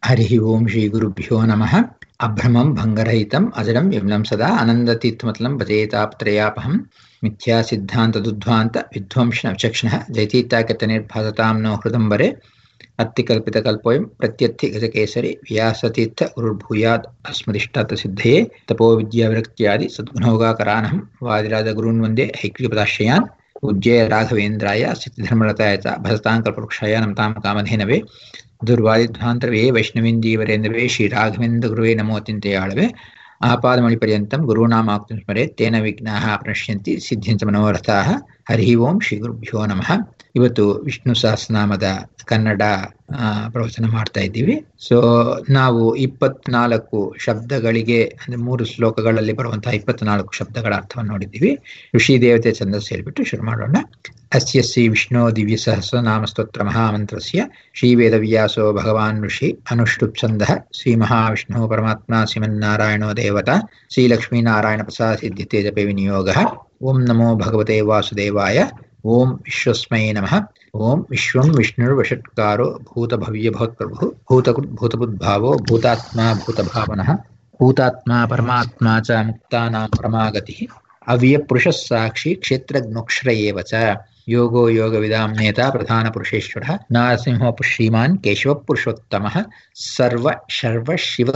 हरिः ओं श्रीगुरुभ्यो नमः अभ्रमं भङ्गरहितम् अजडं विमलं सदा आनन्दतीर्थमतलं भजेतापत्रयापहं मिथ्या सिद्धान्तदुद्ध्वान्त विध्वंसनविचक्षणः जयतीत्यागतनिर्भासतां नो हृदम्बरे अत्तिकल्पितकल्पोऽयं प्रत्यत्थिगजकेसरि व्यासतीर्थ गुरुर्भूयात् अस्मदिष्टार्थसिद्धये तपोविद्याविरक्त्यादि सद्गुणोगाकरानहं वादिराजगुरून् वन्दे हैग्रीपदाश्रयान् पूज्य राघवेन्द्राय सिद्धिधर्मरताय च भजताङ्कल्पवृक्षाय नमतां कामधेनवे ದುರ್ವಾದಿಧ್ವಾಂತರವೇ ವೈಷ್ಣವೇಂದೀವರೇಂದ್ರವೇ ಶ್ರೀರಾಘವೇಂದ್ರ ನಮೋ ಚಿಂತೆಯಾಳವೆ ಆಪಾದಮಣಿಪರ್ಯಂತಂ ಗುರುಣಾಮಾಕ್ತಂ ಸ್ಮರೆ ತೇನ ವಿಘ್ನಾಃ ಪ್ರಣಶ್ಯಂತಿ ಸಿದ್ಧಿಂಚ ಮನೋರಥಾಃ ಹರಿ ಓಂ ಶ್ರೀ ಗುರುಭ್ಯೋ ನಮಃ ಇವತ್ತು ವಿಷ್ಣು ಸಹಸ್ರನಾಮದ ಕನ್ನಡ ಪ್ರವಚನ ಮಾಡ್ತಾ ಇದ್ದೀವಿ ಸೊ ನಾವು ಇಪ್ಪತ್ನಾಲ್ಕು ಶಬ್ದಗಳಿಗೆ ಅಂದ್ರೆ ಮೂರು ಶ್ಲೋಕಗಳಲ್ಲಿ ಬರುವಂತಹ ಇಪ್ಪತ್ನಾಲ್ಕು ಶಬ್ದಗಳ ಅರ್ಥವನ್ನು ನೋಡಿದ್ದೀವಿ ಋಷಿ ದೇವತೆ ಛಂದಸ್ಸು ಹೇಳ್ಬಿಟ್ಟು ಶುರು ಮಾಡೋಣ ಅಸ್ಯ ಶ್ರೀ ವಿಷ್ಣು ದಿವ್ಯ ಸಹಸ್ರ ನಾಮಸ್ತೋತ್ರ ಮಹಾಮಂತ್ರಸ್ಯ ಶ್ರೀ ವೇದವ್ಯಾಸೋ ಭಗವಾನ್ ಋಷಿ ಅನುಷ್ಠುಪ್ ಛಂದಃ ಶ್ರೀ ಮಹಾವಿಷ್ಣು ಪರಮಾತ್ಮ ಶ್ರೀಮನ್ನಾರಾಯಣೋ ದೇವತಾ ಶ್ರೀ ಲಕ್ಷ್ಮೀನಾರಾಯಣ ಪ್ರಸಾದ ಸಿದ್ಧತೆ ಜಪೆ ವಿನಿಯೋಗ ಓಂ ನಮೋ ಭಗವತೆ ವಾಸುದೇವಾಯ ಓಂ ವಿಶ್ವಸ್ಮೈ ನಮಃ ಓಂ ವಿಶ್ವಂ ವಿಷ್ಣುರ್ವಷಟ್ಕಾರೋ ಭೂತಭವ್ಯ ಭವತ್ಪ್ರಭು ಭೂತಕೃತ್ ಭೂತಬುದ್ಭಾವೋ ಭೂತಾತ್ಮ ಭೂತಭಾವನಃ ಭೂತಾತ್ಮ ಪರಮಾತ್ಮ ಚ ಮುಕ್ತಾನಾಂ ಪರಮಾಗತಿ ಅವ್ಯಪುರುಷಃ ಸಾಕ್ಷಿ ಕ್ಷೇತ್ರಜ್ಞೋಕ್ಷರ ಏವ ಚ ಯೋಗೋ ಯೋಗವಿದಾಂ ನೇತಾ ಪ್ರಧಾನಪುರುಷೇಶ್ವರः ನಾರಸಿಂಹೋಪ ಶ್ರೀಮಾನ್ ಕೇಶವಪುರುಷೋತ್ತಮः ಸರ್ವ ಶರ್ವ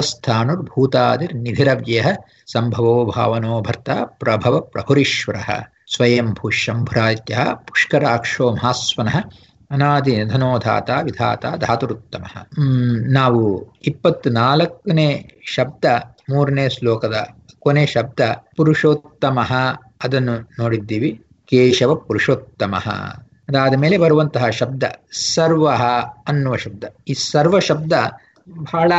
ಶಿವಸ್ಥಾನುರ್ಭೂತಾದಿರ್ನಿಧಿರವ್ಯಃ ಸಂಭವೋ ಭಾವನೋ ಭರ್ತ ಪ್ರಭವ ಪ್ರಭುರೀಶ್ವರः ಸ್ವಯಂಭೂ ಶಂಭುರಾತ್ಯ ಪುಷ್ಕರಾಕ್ಷೋ ಮಹಾಸ್ವನಃ ಅನಾದಿ ನಿಧನೋಧಾತ ವಿಧಾತ ಧಾತುರುತ್ತಮ ನಾವು ಇಪ್ಪತ್ನಾಲ್ಕನೇ ಶಬ್ದ ಮೂರನೇ ಶ್ಲೋಕದ ಕೊನೆ ಶಬ್ದ ಪುರುಷೋತ್ತಮ ಅದನ್ನು ನೋಡಿದ್ದೀವಿ ಕೇಶವ ಪುರುಷೋತ್ತಮ ಅದಾದ ಮೇಲೆ ಬರುವಂತಹ ಶಬ್ದ ಸರ್ವ ಅನ್ನುವ ಶಬ್ದ ಈ ಸರ್ವ ಶಬ್ದ ಬಹಳ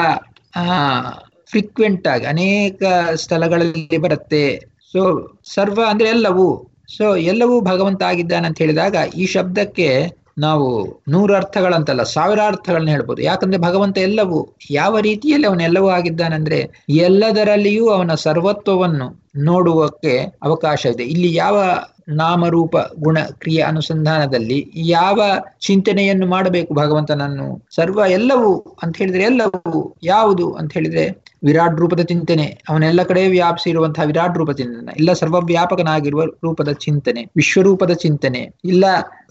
ಫ್ರೀಕ್ವೆಂಟ್ ಆಗಿ ಅನೇಕ ಸ್ಥಳಗಳಲ್ಲಿ ಬರುತ್ತೆ ಸೊ ಸರ್ವ ಅಂದ್ರೆ ಎಲ್ಲವೂ ಸೊ ಎಲ್ಲವೂ ಭಗವಂತ ಆಗಿದ್ದಾನೆ ಅಂತ ಹೇಳಿದಾಗ ಈ ಶಬ್ದಕ್ಕೆ ನಾವು ನೂರು ಅರ್ಥಗಳಂತಲ್ಲ ಸಾವಿರ ಅರ್ಥಗಳನ್ನ ಹೇಳ್ಬೋದು ಯಾಕಂದ್ರೆ ಭಗವಂತ ಎಲ್ಲವೂ ಯಾವ ರೀತಿಯಲ್ಲಿ ಅವನೆಲ್ಲವೂ ಆಗಿದ್ದಾನಂದ್ರೆ ಎಲ್ಲದರಲ್ಲಿಯೂ ಅವನ ಸರ್ವತ್ವವನ್ನು ನೋಡುವಕ್ಕೆ ಅವಕಾಶ ಇದೆ ಇಲ್ಲಿ ಯಾವ ನಾಮರೂಪ ಗುಣ ಕ್ರಿಯೆ ಅನುಸಂಧಾನದಲ್ಲಿ ಯಾವ ಚಿಂತನೆಯನ್ನು ಮಾಡಬೇಕು ಭಗವಂತನನ್ನು ಸರ್ವ ಎಲ್ಲವೂ ಅಂತ ಹೇಳಿದ್ರೆ ಎಲ್ಲವೂ ಯಾವುದು ಅಂತ ಹೇಳಿದ್ರೆ ವಿರಾಟ್ ರೂಪದ ಚಿಂತನೆ ಅವನೆಲ್ಲ ಕಡೆ ವ್ಯಾಪಿಸಿ ಇರುವಂತಹ ವಿರಾಟ್ ರೂಪ ಚಿಂತನೆ ಇಲ್ಲ ಸರ್ವವ್ಯಾಪಕನಾಗಿರುವ ರೂಪದ ಚಿಂತನೆ ವಿಶ್ವರೂಪದ ಚಿಂತನೆ ಇಲ್ಲ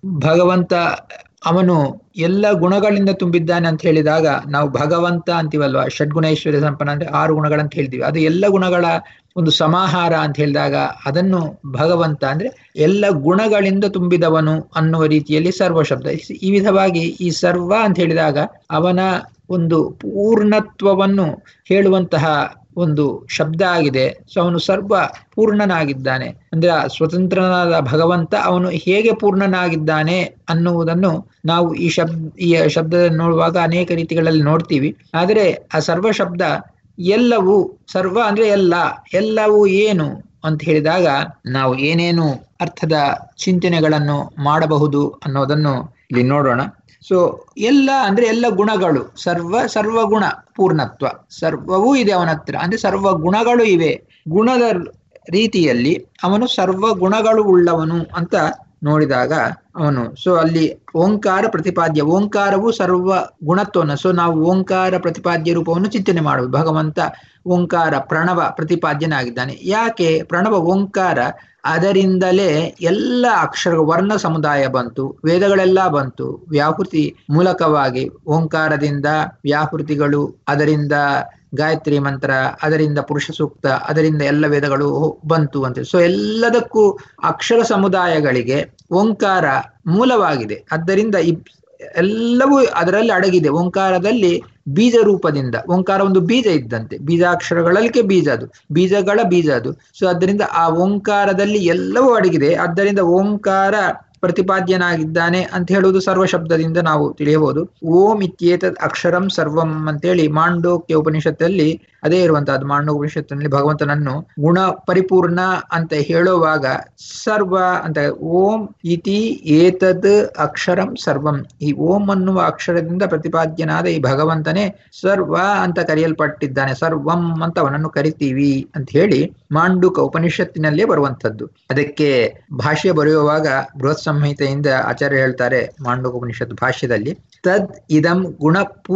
ಭಗವಂತ ಅವನು ಎಲ್ಲ ಗುಣಗಳಿಂದ ತುಂಬಿದ್ದಾನೆ ಅಂತ ಹೇಳಿದಾಗ ನಾವು ಭಗವಂತ ಅಂತೀವಲ್ವಾ ಷಡ್ಗುಣೈಶ್ವರ್ಯ ಸಂಪನ್ನ ಅಂದ್ರೆ ಆರು ಗುಣಗಳಂತ ಹೇಳ್ತೀವಿ ಅದು ಎಲ್ಲ ಗುಣಗಳ ಒಂದು ಸಮಾಹಾರ ಅಂತ ಹೇಳಿದಾಗ ಅದನ್ನು ಭಗವಂತ ಅಂದ್ರೆ ಎಲ್ಲ ಗುಣಗಳಿಂದ ತುಂಬಿದವನು ಅನ್ನುವ ರೀತಿಯಲ್ಲಿ ಸರ್ವ ಶಬ್ದ ಈ ವಿಧವಾಗಿ ಈ ಸರ್ವ ಅಂತ ಹೇಳಿದಾಗ ಅವನ ಒಂದು ಪೂರ್ಣತ್ವವನ್ನು ಹೇಳುವಂತಹ ಒಂದು ಶಬ್ದ ಆಗಿದೆ ಸೊ ಅವನು ಸರ್ವ ಪೂರ್ಣನಾಗಿದ್ದಾನೆ ಅಂದ್ರೆ ಸ್ವತಂತ್ರನಾದ ಭಗವಂತ ಅವನು ಹೇಗೆ ಪೂರ್ಣನಾಗಿದ್ದಾನೆ ಅನ್ನುವುದನ್ನು ನಾವು ಈ ಶಬ್ದ ಈ ಶಬ್ದ ನೋಡುವಾಗ ಅನೇಕ ರೀತಿಗಳಲ್ಲಿ ನೋಡ್ತೀವಿ ಆದರೆ ಆ ಸರ್ವ ಶಬ್ದ ಎಲ್ಲವೂ ಸರ್ವ ಅಂದ್ರೆ ಎಲ್ಲ ಎಲ್ಲವೂ ಏನು ಅಂತ ಹೇಳಿದಾಗ ನಾವು ಏನೇನು ಅರ್ಥದ ಚಿಂತನೆಗಳನ್ನು ಮಾಡಬಹುದು ಅನ್ನೋದನ್ನು ಇಲ್ಲಿ ನೋಡೋಣ ಸೊ ಎಲ್ಲ ಅಂದ್ರೆ ಎಲ್ಲ ಗುಣಗಳು ಸರ್ವ ಸರ್ವ ಗುಣ ಪೂರ್ಣತ್ವ ಸರ್ವವೂ ಇದೆ ಅವನ ಹತ್ರ ಅಂದ್ರೆ ಸರ್ವ ಗುಣಗಳು ಇವೆ ಗುಣದ ರೀತಿಯಲ್ಲಿ ಅವನು ಸರ್ವ ಗುಣಗಳು ಉಳ್ಳವನು ಅಂತ ನೋಡಿದಾಗ ಅವನು ಸೊ ಅಲ್ಲಿ ಓಂಕಾರ ಪ್ರತಿಪಾದ್ಯ ಓಂಕಾರವು ಸರ್ವ ಗುಣತ್ವವನ್ನು ಸೊ ನಾವು ಓಂಕಾರ ಪ್ರತಿಪಾದ್ಯ ರೂಪವನ್ನು ಚಿಂತನೆ ಮಾಡುವುದು ಭಗವಂತ ಓಂಕಾರ ಪ್ರಣವ ಪ್ರತಿಪಾದ್ಯನಾಗಿದ್ದಾನೆ ಯಾಕೆ ಪ್ರಣವ ಓಂಕಾರ ಅದರಿಂದಲೇ ಎಲ್ಲ ಅಕ್ಷರ ವರ್ಣ ಸಮುದಾಯ ಬಂತು ವೇದಗಳೆಲ್ಲ ಬಂತು ವ್ಯಾಹೃತಿ ಮೂಲಕವಾಗಿ ಓಂಕಾರದಿಂದ ವ್ಯಾಹೃತಿಗಳು ಅದರಿಂದ ಗಾಯತ್ರಿ ಮಂತ್ರ ಅದರಿಂದ ಪುರುಷ ಸೂಕ್ತ ಅದರಿಂದ ಎಲ್ಲ ವೇದಗಳು ಬಂತು ಅಂತ ಸೊ ಎಲ್ಲದಕ್ಕೂ ಅಕ್ಷರ ಸಮುದಾಯಗಳಿಗೆ ಓಂಕಾರ ಮೂಲವಾಗಿದೆ ಆದ್ದರಿಂದ ಈ ಎಲ್ಲವೂ ಅದರಲ್ಲಿ ಅಡಗಿದೆ ಓಂಕಾರದಲ್ಲಿ ಬೀಜ ರೂಪದಿಂದ ಓಂಕಾರ ಒಂದು ಬೀಜ ಇದ್ದಂತೆ ಬೀಜಾಕ್ಷರಗಳಿಗೆ ಬೀಜ ಅದು ಬೀಜಗಳ ಬೀಜ ಅದು ಸೊ ಅದರಿಂದ ಆ ಓಂಕಾರದಲ್ಲಿ ಎಲ್ಲವೂ ಅಡಗಿದೆ ಆದ್ದರಿಂದ ಓಂಕಾರ ಪ್ರತಿಪಾದ್ಯನಾಗಿದ್ದಾನೆ ಅಂತ ಹೇಳುವುದು ಸರ್ವ ಶಬ್ದದಿಂದ ನಾವು ತಿಳಿಯಬಹುದು ಓಂ ಇತ್ಯೇತದ್ ಅಕ್ಷರಂ ಸರ್ವಂ ಅಂತೇಳಿ ಮಾಂಡೋಕ್ಯ ಉಪನಿಷತ್ತಲ್ಲಿ ಅದೇ ಇರುವಂತಹದ್ದು ಮಾಂಡೋಕ್ಯ ಉಪನಿಷತ್ತಿನಲ್ಲಿ ಭಗವಂತನನ್ನು ಗುಣ ಪರಿಪೂರ್ಣ ಅಂತ ಹೇಳುವಾಗ ಸರ್ವ ಅಂತ ಓಂ ಇತಿ ಏತದ್ ಅಕ್ಷರಂ ಸರ್ವಂ ಈ ಓಂ ಅನ್ನುವ ಅಕ್ಷರದಿಂದ ಪ್ರತಿಪಾದ್ಯನಾದ ಈ ಭಗವಂತನೇ ಸರ್ವ ಅಂತ ಕರೆಯಲ್ಪಟ್ಟಿದ್ದಾನೆ ಸರ್ವಂ ಅಂತ ಅವನನ್ನು ಕರಿತೀವಿ ಅಂತ ಹೇಳಿ ಮಾಂಡುಕ ಉಪನಿಷತ್ತಿನಲ್ಲೇ ಬರುವಂತದ್ದು ಅದಕ್ಕೆ ಭಾಷ್ಯ ಬರೆಯುವಾಗ ಬೃಹತ್ ಸಂಹಿತೆಯಿಂದ ಆಚಾರ್ಯ ಹೇಳ್ತಾರೆ ಮಾಂಡುಕ ಉಪನಿಷತ್ ಭಾಷ್ಯದಲ್ಲಿ ತದ್ ಇದಂ ಗುಣ ಪೂರ್ತಿ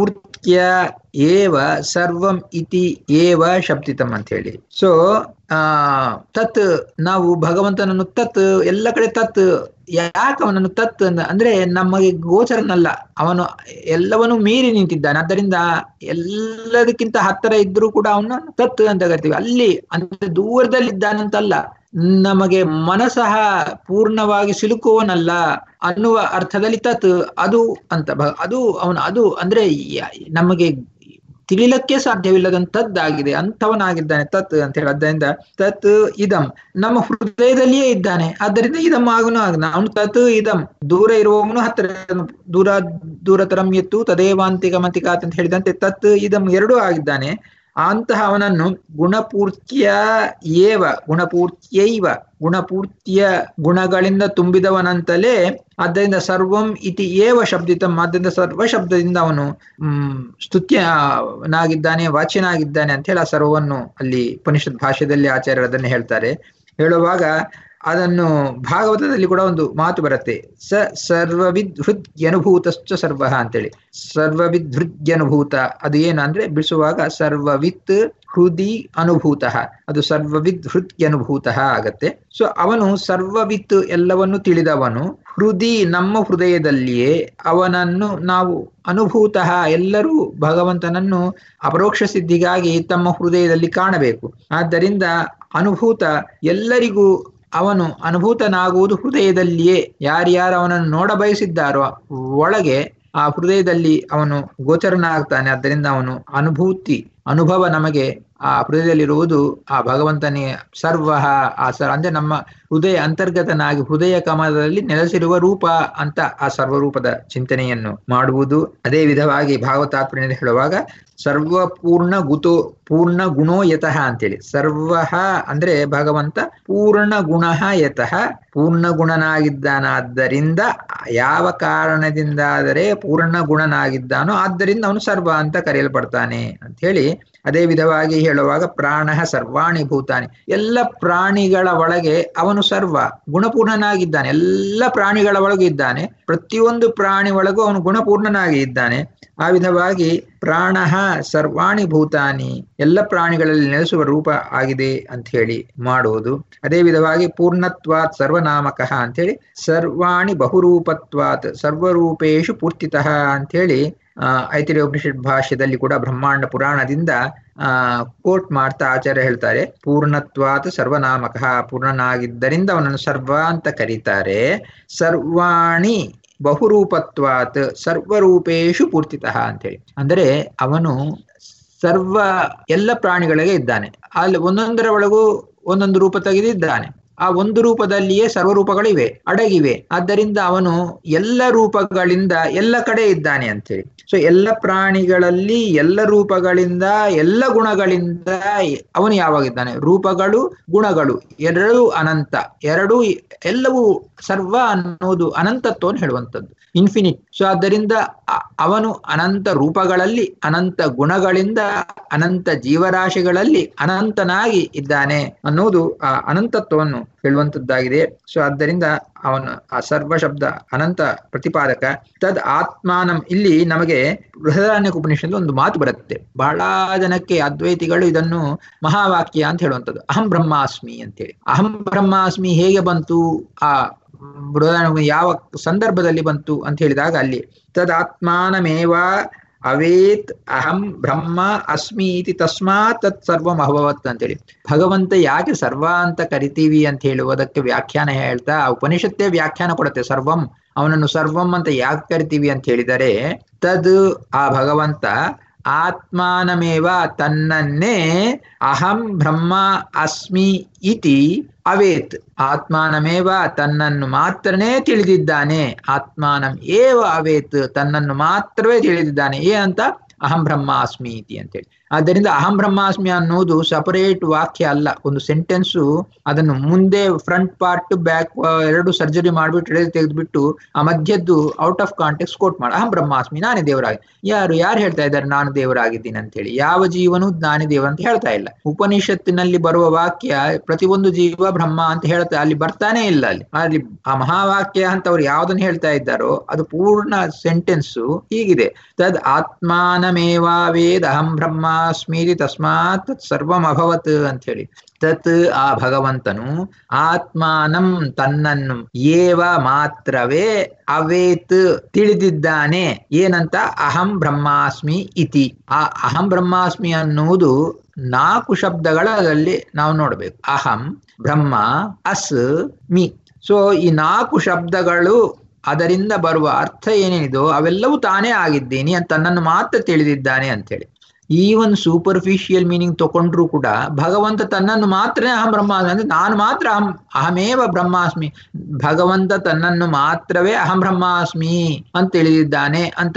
ಗುಣಪೂರ್ತ್ಯ ಏವ ಸರ್ವಂ ಇತಿ ಏವ ಶಬ್ದಿತಂ ಅಂತ ಹೇಳಿ ಸೊ ಆ ತತ್ ನಾವು ಭಗವಂತನನ್ನು ತತ್ ಎಲ್ಲ ಕಡೆ ತತ್ ಯಾಕೆ ಅವನನ್ನು ತತ್ ಅಂದ ಅಂದ್ರೆ ನಮಗೆ ಗೋಚರನಲ್ಲ ಅವನು ಎಲ್ಲವನ್ನೂ ಮೀರಿ ನಿಂತಿದ್ದಾನೆ ಆದ್ದರಿಂದ ಎಲ್ಲದಕ್ಕಿಂತ ಹತ್ತಿರ ಇದ್ರೂ ಕೂಡ ಅವನು ತತ್ ಅಂತ ಕರಿತೀವಿ ಅಲ್ಲಿ ಅಂದ್ರೆ ದೂರದಲ್ಲಿದ್ದಾನಂತಲ್ಲ ನಮಗೆ ಮನಸಹ ಪೂರ್ಣವಾಗಿ ಸಿಲುಕುವನಲ್ಲ ಅನ್ನುವ ಅರ್ಥದಲ್ಲಿ ತತ್ ಅದು ಅಂತ ಭ- ಅದು ಅವನು ಅದು ಅಂದ್ರೆ ಯ- ನಮಗೆ ತಿಳಿಲಕ್ಕೆ ಸಾಧ್ಯವಿಲ್ಲದಂತದ್ದಾಗಿದೆ ಅಂಥವನಾಗಿದ್ದಾನೆ ತತ್ ಅಂತ ಹೇಳಿ ಆದ್ದರಿಂದ ತತ್ ಇದಂ ನಮ್ಮ ಹೃದಯದಲ್ಲಿಯೇ ಇದ್ದಾನೆ ಆದ್ದರಿಂದ ಇದಂ ಆಗನು ಆಗನ ಅವನು ತತ್ ಇದಂ ದೂರ ಇರುವವನು ಹತ್ತಿರ ದೂರ ದೂರತರಂ ಎತ್ತು ತದೇವಾಂತಿಕ ಮಂತಿಕಾತ್ ಅಂತ ಹೇಳಿದಂತೆ ತತ್ ಇದಂ ಎರಡೂ ಆಗಿದ್ದಾನೆ ಅಂತಹ ಅವನನ್ನು ಗುಣಪೂರ್ತಿಯ ಏವ ಗುಣಪೂರ್ತಿಯೈವ ಗುಣಪೂರ್ತಿಯ ಗುಣಗಳಿಂದ ತುಂಬಿದವನಂತಲೇ ಆದ್ದರಿಂದ ಸರ್ವಂ ಇತಿ ಏವ ಶಬ್ದಿತಂ ಆದ್ದರಿಂದ ಸರ್ವ ಶಬ್ದದಿಂದ ಅವನು ಹ್ಮ್ ಸ್ತುತ್ಯನಾಗಿದ್ದಾನೆ ವಾಚ್ಯನಾಗಿದ್ದಾನೆ ಅಂತ ಹೇಳಿ ಆ ಸರ್ವವನ್ನು ಅಲ್ಲಿ ಉಪನಿಷತ್ ಭಾಷೆಯಲ್ಲಿ ಆಚಾರ್ಯರು ಅದನ್ನು ಹೇಳ್ತಾರೆ ಹೇಳುವಾಗ ಅದನ್ನು ಭಾಗವತದಲ್ಲಿ ಕೂಡ ಒಂದು ಮಾತು ಬರುತ್ತೆ ಸ ಸರ್ವವಿದ್ ಹೃದ್ಯನುಭೂತಶ್ಚ ಸರ್ವ ಅಂತೇಳಿ ಸರ್ವವಿದ್ ಹೃದ್ಯನುಭೂತ ಅದು ಏನು ಅಂದ್ರೆ ಬಿಡಿಸುವಾಗ ಸರ್ವವಿತ್ ಹೃದಿ ಅನುಭೂತ ಅದು ಸರ್ವವಿದ್ ಹೃದ್ಯನುಭೂತ ಆಗತ್ತೆ ಸೊ ಅವನು ಸರ್ವವಿತ್ ಎಲ್ಲವನ್ನು ತಿಳಿದವನು ಹೃದಿ ನಮ್ಮ ಹೃದಯದಲ್ಲಿಯೇ ಅವನನ್ನು ನಾವು ಅನುಭೂತ ಎಲ್ಲರೂ ಭಗವಂತನನ್ನು ಅಪರೋಕ್ಷ ಸಿದ್ಧಿಗಾಗಿ ತಮ್ಮ ಹೃದಯದಲ್ಲಿ ಕಾಣಬೇಕು ಆದ್ದರಿಂದ ಅನುಭೂತ ಎಲ್ಲರಿಗೂ ಅವನು ಅನುಭೂತನಾಗುವುದು ಹೃದಯದಲ್ಲಿಯೇ ಯಾರ್ಯಾರು ಅವನನ್ನು ನೋಡ ಬಯಸಿದ್ದಾರೋ ಒಳಗೆ ಆ ಹೃದಯದಲ್ಲಿ ಅವನು ಗೋಚರನಾಗ್ತಾನೆ ಆದ್ದರಿಂದ ಅವನು ಅನುಭೂತಿ ಅನುಭವ ನಮಗೆ ಆ ಹೃದಯದಲ್ಲಿರುವುದು ಆ ಭಗವಂತನೇ ಸರ್ವ ಆ ಸರ್ ಅಂದ್ರೆ ನಮ್ಮ ಹೃದಯ ಅಂತರ್ಗತನಾಗಿ ಹೃದಯ ಕಮಲದಲ್ಲಿ ನೆಲೆಸಿರುವ ರೂಪ ಅಂತ ಆ ಸರ್ವರೂಪದ ಚಿಂತನೆಯನ್ನು ಮಾಡುವುದು ಅದೇ ವಿಧವಾಗಿ ಭಾಗವತಾತ್ಮನೆಯಲ್ಲಿ ಹೇಳುವಾಗ ಸರ್ವಪೂರ್ಣ ಗುತೋ ಪೂರ್ಣ ಗುಣೋ ಯತಃ ಅಂತೇಳಿ ಸರ್ವ ಅಂದ್ರೆ ಭಗವಂತ ಪೂರ್ಣ ಗುಣ ಯತಃ ಪೂರ್ಣ ಗುಣನಾಗಿದ್ದಾನಾದ್ದರಿಂದ ಯಾವ ಕಾರಣದಿಂದಾದರೆ ಪೂರ್ಣ ಗುಣನಾಗಿದ್ದಾನೋ ಆದ್ದರಿಂದ ಅವನು ಸರ್ವ ಅಂತ ಕರೆಯಲ್ಪಡ್ತಾನೆ ಅಂತ ಹೇಳಿ ಅದೇ ವಿಧವಾಗಿ ಹೇಳುವಾಗ ಪ್ರಾಣ ಸರ್ವಾಣಿ ಭೂತಾನಿ ಎಲ್ಲ ಪ್ರಾಣಿಗಳ ಒಳಗೆ ಅವನು ಸರ್ವ ಗುಣಪೂರ್ಣನಾಗಿದ್ದಾನೆ ಎಲ್ಲ ಪ್ರಾಣಿಗಳ ಒಳಗೂ ಇದ್ದಾನೆ ಪ್ರತಿಯೊಂದು ಪ್ರಾಣಿ ಒಳಗೂ ಅವನು ಗುಣಪೂರ್ಣನಾಗಿ ಇದ್ದಾನೆ ಆ ವಿಧವಾಗಿ ಪ್ರಾಣ ಸರ್ವಾಣಿ ಭೂತಾನಿ ಎಲ್ಲ ಪ್ರಾಣಿಗಳಲ್ಲಿ ನೆಲೆಸುವ ರೂಪ ಆಗಿದೆ ಅಂತ ಹೇಳಿ ಮಾಡುವುದು ಅದೇ ವಿಧವಾಗಿ ಪೂರ್ಣತ್ವಾತ್ ಸರ್ವನಾಮಕಃ ಅಂತೇಳಿ ಸರ್ವಾಣಿ ಬಹುರೂಪತ್ವಾತ್ ಸರ್ವರೂಪೇಶು ಪೂರ್ತಿತಃ ಅಂತೇಳಿ ಆ ಐತಿರೇಯ ಉಪನಿಷತ್ ಭಾಷ್ಯದಲ್ಲಿ ಕೂಡ ಬ್ರಹ್ಮಾಂಡ ಪುರಾಣದಿಂದ ಆ ಕೋಟ್ ಮಾಡ್ತಾ ಆಚಾರ್ಯ ಹೇಳ್ತಾರೆ ಪೂರ್ಣತ್ವಾತ್ ಸರ್ವನಾಮಕಃ ಪೂರ್ಣನಾಗಿದ್ದರಿಂದ ಅವನನ್ನು ಸರ್ವ ಅಂತ ಕರೀತಾರೆ ಸರ್ವಾಣಿ ಬಹುರೂಪತ್ವಾತ್ ಸರ್ವರೂಪೇಶು ಪೂರ್ತಿತಃ ಅಂತೇಳಿ ಅಂದರೆ ಅವನು ಸರ್ವ ಎಲ್ಲ ಪ್ರಾಣಿಗಳಿಗೆ ಇದ್ದಾನೆ ಅಲ್ಲಿ ಒಂದೊಂದರ ಒಳಗೂ ಒಂದೊಂದು ರೂಪ ತೆಗೆದಿದ್ದಾನೆ ಆ ಒಂದು ರೂಪದಲ್ಲಿಯೇ ಸರ್ವರೂಪಗಳಿವೆ ಅಡಗಿವೆ ಆದ್ದರಿಂದ ಅವನು ಎಲ್ಲ ರೂಪಗಳಿಂದ ಎಲ್ಲ ಕಡೆ ಇದ್ದಾನೆ ಅಂತೇಳಿ ಸೊ ಎಲ್ಲ ಪ್ರಾಣಿಗಳಲ್ಲಿ ಎಲ್ಲ ರೂಪಗಳಿಂದ ಎಲ್ಲ ಗುಣಗಳಿಂದ ಅವನು ಯಾವಾಗಿದ್ದಾನೆ ರೂಪಗಳು ಗುಣಗಳು ಎರಡೂ ಅನಂತ ಎರಡೂ ಎಲ್ಲವೂ ಸರ್ವ ಅನ್ನೋದು ಅನಂತತ್ವವನ್ನು ಹೇಳುವಂಥದ್ದು ಇನ್ಫಿನಿಟ್ ಸೊ ಆದ್ದರಿಂದ ಅವನು ಅನಂತ ರೂಪಗಳಲ್ಲಿ ಅನಂತ ಗುಣಗಳಿಂದ ಅನಂತ ಜೀವರಾಶಿಗಳಲ್ಲಿ ಅನಂತನಾಗಿ ಇದ್ದಾನೆ ಅನ್ನೋದು ಆ ಅನಂತತ್ವವನ್ನು ಹೇಳುವಂತದ್ದಾಗಿದೆ ಸೊ ಆದ್ದರಿಂದ ಅವನು ಆ ಸರ್ವ ಶಬ್ದ ಅನಂತ ಪ್ರತಿಪಾದಕ ತದ್ ಆತ್ಮಾನಂ ಇಲ್ಲಿ ನಮಗೆ ಬೃಹದಾರಣ್ಯ ಉಪನಿಷತ್ತು ಒಂದು ಮಾತು ಬರುತ್ತೆ ಬಹಳ ಜನಕ್ಕೆ ಅದ್ವೈತಿಗಳು ಇದನ್ನು ಮಹಾವಾಕ್ಯ ಅಂತ ಹೇಳುವಂಥದ್ದು ಅಹಂ ಬ್ರಹ್ಮಾಸ್ಮಿ ಅಂತೇಳಿ ಅಹಂ ಬ್ರಹ್ಮಾಸ್ಮಿ ಹೇಗೆ ಬಂತು ಆ ಬೃಹದಾರಣ್ಯ ಯಾವ ಸಂದರ್ಭದಲ್ಲಿ ಬಂತು ಅಂತ ಹೇಳಿದಾಗ ಅಲ್ಲಿ ತದಾತ್ಮಾನಮೇವ ಅವೇತ್ ಅಹಂ ಬ್ರಹ್ಮ ಅಸ್ಮಿ ಇತಿ ತಸ್ಮಾತ್ ತತ್ ಸರ್ವಂ ಅಭವತ್ ಅಂತೇಳಿ ಭಗವಂತ ಯಾಕೆ ಸರ್ವ ಅಂತ ಕರಿತೀವಿ ಅಂತ ಹೇಳುವುದಕ್ಕೆ ವ್ಯಾಖ್ಯಾನ ಹೇಳ್ತಾ ಆ ಉಪನಿಷತ್ತೇ ವ್ಯಾಖ್ಯಾನ ಕೊಡುತ್ತೆ ಸರ್ವಂ ಅವನನ್ನು ಸರ್ವಂ ಅಂತ ಯಾಕೆ ಕರಿತೀವಿ ಅಂತ ಹೇಳಿದರೆ ತದ್ ಆ ಭಗವಂತ ಆತ್ಮಾನಮೇವ ತನ್ನನ್ನೇ ಅಹಂ ಬ್ರಹ್ಮ ಅಸ್ಮಿ ಇತಿ ಅವೇತ್ ಆತ್ಮಾನಮೇವ ತನ್ನನ್ನು ಮಾತ್ರನೇ ತಿಳಿದಿದ್ದಾನೆ ಆತ್ಮಾನಂ ಏವ ಅವೇತ್ ತನ್ನನ್ನು ಮಾತ್ರವೇ ತಿಳಿದಿದ್ದಾನೆ ಏನಂತ ಅಹಂ ಬ್ರಹ್ಮ ಅಸ್ಮಿ ಇತಿ ಅಂತೇಳಿ ಆದ್ದರಿಂದ ಅಹಂ ಬ್ರಹ್ಮಾಸ್ಮಿ ಅನ್ನೋದು ಸಪರೇಟ್ ವಾಕ್ಯ ಅಲ್ಲ ಒಂದು ಸೆಂಟೆನ್ಸು ಅದನ್ನು ಮುಂದೆ ಫ್ರಂಟ್ ಪಾರ್ಟ್ ಬ್ಯಾಕ್ ಎರಡು ಸರ್ಜರಿ ಮಾಡ್ಬಿಟ್ಟು ಎಳೆ ತೆಗೆದ್ಬಿಟ್ಟು ಆ ಮಧ್ಯದ್ದು ಔಟ್ ಆಫ್ ಕಾಂಟೆಕ್ಸ್ ಕೋಟ್ ಮಾಡಿ ಅಹಂ ಬ್ರಹ್ಮಾಸ್ಮಿ ನಾನೇ ದೇವರಾಗಿ ಯಾರು ಯಾರು ಹೇಳ್ತಾ ಇದ್ದಾರೆ ನಾನು ದೇವರಾಗಿದ್ದೀನಿ ಅಂತ ಹೇಳಿ ಯಾವ ಜೀವನು ನಾನೇ ದೇವ ಅಂತ ಹೇಳ್ತಾ ಇಲ್ಲ ಉಪನಿಷತ್ತಿನಲ್ಲಿ ಬರುವ ವಾಕ್ಯ ಪ್ರತಿಯೊಂದು ಜೀವ ಬ್ರಹ್ಮ ಅಂತ ಹೇಳ್ತಾ ಅಲ್ಲಿ ಬರ್ತಾನೆ ಇಲ್ಲ ಅಲ್ಲಿ ಅಲ್ಲಿ ಆ ಮಹಾವಾಕ್ಯ ಅಂತ ಅವ್ರು ಯಾವ್ದನ್ನ ಹೇಳ್ತಾ ಇದ್ದಾರೋ ಅದು ಪೂರ್ಣ ಸೆಂಟೆನ್ಸ್ ಹೀಗಿದೆ ತದ್ ಆತ್ಮಾನಮೇವಾ ವೇದ ಅಹಂ ಬ್ರಹ್ಮಾಸ್ಮೀತಿ ತಸ್ಮಾತ್ ತತ್ ಸರ್ವಂ ಅಭವತ್ ಅಂತ ಹೇಳಿ ತತ್ ಆ ಭಗವಂತನು ಆತ್ಮಾನಂ ತನ್ನನ್ನು ಏವ ಮಾತ್ರವೇ ಅವೇತ್ ತಿಳಿದಿದ್ದಾನೆ ಏನಂತ ಅಹಂ ಬ್ರಹ್ಮಾಸ್ಮಿ ಇತಿ ಆ ಅಹಂ ಬ್ರಹ್ಮಾಸ್ಮಿ ಅನ್ನುವುದು ನಾಲ್ಕು ಶಬ್ದಗಳಲ್ಲಿ ನಾವು ನೋಡ್ಬೇಕು ಅಹಂ ಬ್ರಹ್ಮ ಅಸ್ ಮಿ ಸೊ ಈ ನಾಲ್ಕು ಶಬ್ದಗಳು ಅದರಿಂದ ಬರುವ ಅರ್ಥ ಏನೇನಿದೋ ಅವೆಲ್ಲವೂ ತಾನೇ ಆಗಿದ್ದೀನಿ ಅಂತ ತನ್ನನ್ನು ಮಾತ್ರ ತಿಳಿದಿದ್ದಾನೆ ಅಂತೇಳಿ ಈವನ್ ಸೂಪರ್ಫಿಷಿಯಲ್ ಮೀನಿಂಗ್ ತಗೊಂಡ್ರು ಕೂಡ ಭಗವಂತ ತನ್ನನ್ನು ಮಾತ್ರ ಅಹಂ ಬ್ರಹ್ಮಾಸ್ಮಿ ಅಂದ್ರೆ ನಾನು ಮಾತ್ರ ಅಹಂ ಅಹಮೇವ ಬ್ರಹ್ಮಾಸ್ಮಿ ಭಗವಂತ ತನ್ನನ್ನು ಮಾತ್ರವೇ ಅಹಂ ಬ್ರಹ್ಮಾಸ್ಮಿ ಅಂತ ತಿಳಿದಿದ್ದಾನೆ ಅಂತ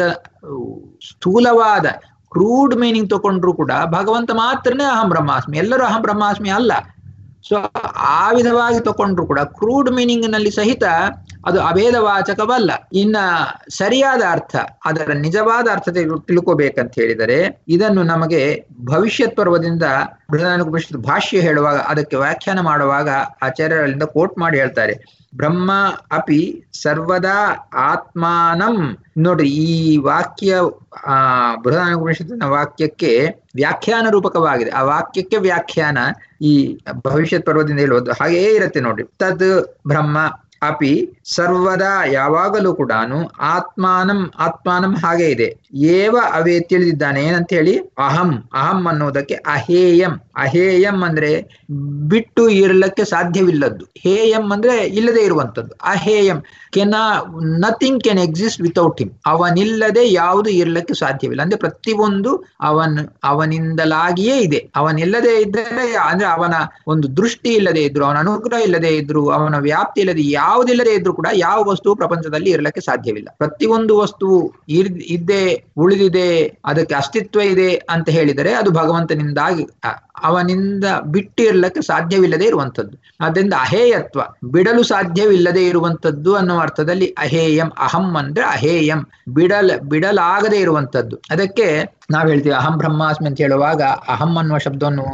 ಸ್ಥೂಲವಾದ ಕ್ರೂಡ್ ಮೀನಿಂಗ್ ತಗೊಂಡ್ರು ಕೂಡ ಭಗವಂತ ಮಾತ್ರನೇ ಅಹಂ ಬ್ರಹ್ಮಾಸ್ಮಿ ಎಲ್ಲರೂ ಅಹಂ ಬ್ರಹ್ಮಾಸ್ಮಿ ಅಲ್ಲ ಸೊ ಆ ವಿಧವಾಗಿ ತಗೊಂಡ್ರು ಕೂಡ ಕ್ರೂಡ್ ಮೀನಿಂಗ್ ನಲ್ಲಿ ಸಹಿತ ಅದು ಅಭೇದವಾಚಕವಲ್ಲ ಇನ್ನ ಸರಿಯಾದ ಅರ್ಥ ಅದರ ನಿಜವಾದ ಅರ್ಥ ತಿಳ್ಕೋಬೇಕಂತ ಹೇಳಿದರೆ ಇದನ್ನು ನಮಗೆ ಭವಿಷ್ಯತ್ ಪರ್ವದಿಂದ ಬೃಹದಾನುಪನಿಷತ್ ಭಾಷ್ಯ ಹೇಳುವಾಗ ಅದಕ್ಕೆ ವ್ಯಾಖ್ಯಾನ ಮಾಡುವಾಗ ಆಚಾರ್ಯರಿಂದ ಕೋಟ್ ಮಾಡಿ ಹೇಳ್ತಾರೆ ಬ್ರಹ್ಮ ಅಪಿ ಸರ್ವದಾ ಆತ್ಮಾನಂ ನೋಡ್ರಿ ಈ ವಾಕ್ಯ ಆ ಬೃಹದಾನುಪನಿಷತ್ತಿನ ವಾಕ್ಯಕ್ಕೆ ವ್ಯಾಖ್ಯಾನ ರೂಪಕವಾಗಿದೆ ಆ ವಾಕ್ಯಕ್ಕೆ ವ್ಯಾಖ್ಯಾನ ಈ ಭವಿಷ್ಯತ್ ಪರ್ವದಿಂದ ಹೇಳುವುದು ಹಾಗೆಯೇ ಇರುತ್ತೆ ನೋಡ್ರಿ ತದ್ ಬ್ರಹ್ಮ ಅಪಿ ಸರ್ವದಾ ಯಾವಾಗಲೂ ಕೂಡ ಆತ್ಮಾನಂ ಆತ್ಮಾನಂ ಹಾಗೆ ಇದೆ ಏವ ಅವೇ ತಿಳಿದಿದ್ದಾನೆ ಏನಂತ ಹೇಳಿ ಅಹಂ ಅಹಂ ಅನ್ನೋದಕ್ಕೆ ಅಹೇಯಂ ಅಹೇಯಂ ಅಂದ್ರೆ ಬಿಟ್ಟು ಇರಲಿಕ್ಕೆ ಸಾಧ್ಯವಿಲ್ಲದ್ದು ಹೇಯಂ ಅಂದ್ರೆ ಇಲ್ಲದೆ ಇರುವಂತದ್ದು ಅಹೇಯಂ can nothing can exist without him ಅವನಿಲ್ಲದೆ ಯಾವುದು ಇರಲಿಕ್ಕೆ ಸಾಧ್ಯವಿಲ್ಲ ಅಂದ್ರೆ ಪ್ರತಿಯೊಂದು ಅವನ್ ಅವನಿಂದಲಾಗಿಯೇ ಇದೆ ಅವನಿಲ್ಲದೆ ಇದ್ದರೆ ಅಂದ್ರೆ ಅವನ ಒಂದು ದೃಷ್ಟಿ ಇಲ್ಲದೆ ಇದ್ರು ಅವನ ಅನುಗ್ರಹ ಇಲ್ಲದೆ ಇದ್ರು ಅವನ ವ್ಯಾಪ್ತಿ ಇಲ್ಲದೆ ಯಾವುದಿಲ್ಲದೆ ಇದ್ರು ಕೂಡ ಯಾವ ವಸ್ತು ಪ್ರಪಂಚದಲ್ಲಿ ಇರಲಿಕ್ಕೆ ಸಾಧ್ಯವಿಲ್ಲ ಪ್ರತಿಯೊಂದು ವಸ್ತು ಇರ್ ಇದ್ದೇ ಉಳಿದಿದೆ ಅದಕ್ಕೆ ಅಸ್ತಿತ್ವ ಇದೆ ಅಂತ ಹೇಳಿದರೆ ಅದು ಭಗವಂತನಿಂದಾಗಿ ಅವನಿಂದ ಬಿಟ್ಟಿರ್ಲಿಕ್ಕೆ ಸಾಧ್ಯವಿಲ್ಲದೆ ಇರುವಂತದ್ದು ಅದರಿಂದ ಅಹೇಯತ್ವ ಬಿಡಲು ಸಾಧ್ಯವಿಲ್ಲದೆ ಇರುವಂತದ್ದು ಅನ್ನುವ ಅರ್ಥದಲ್ಲಿ ಅಹೇಯಂ ಅಹಂ ಅಂದ್ರೆ ಅಹೇಯಂ ಬಿಡಲ್ ಬಿಡಲಾಗದೆ ಇರುವಂತದ್ದು ಅದಕ್ಕೆ ನಾವ್ ಹೇಳ್ತೀವಿ ಅಹಂ ಬ್ರಹ್ಮಾಸ್ಮಿ ಅಂತ ಹೇಳುವಾಗ ಅಹಂ ಅನ್ನುವ ಶಬ್ದವನ್ನು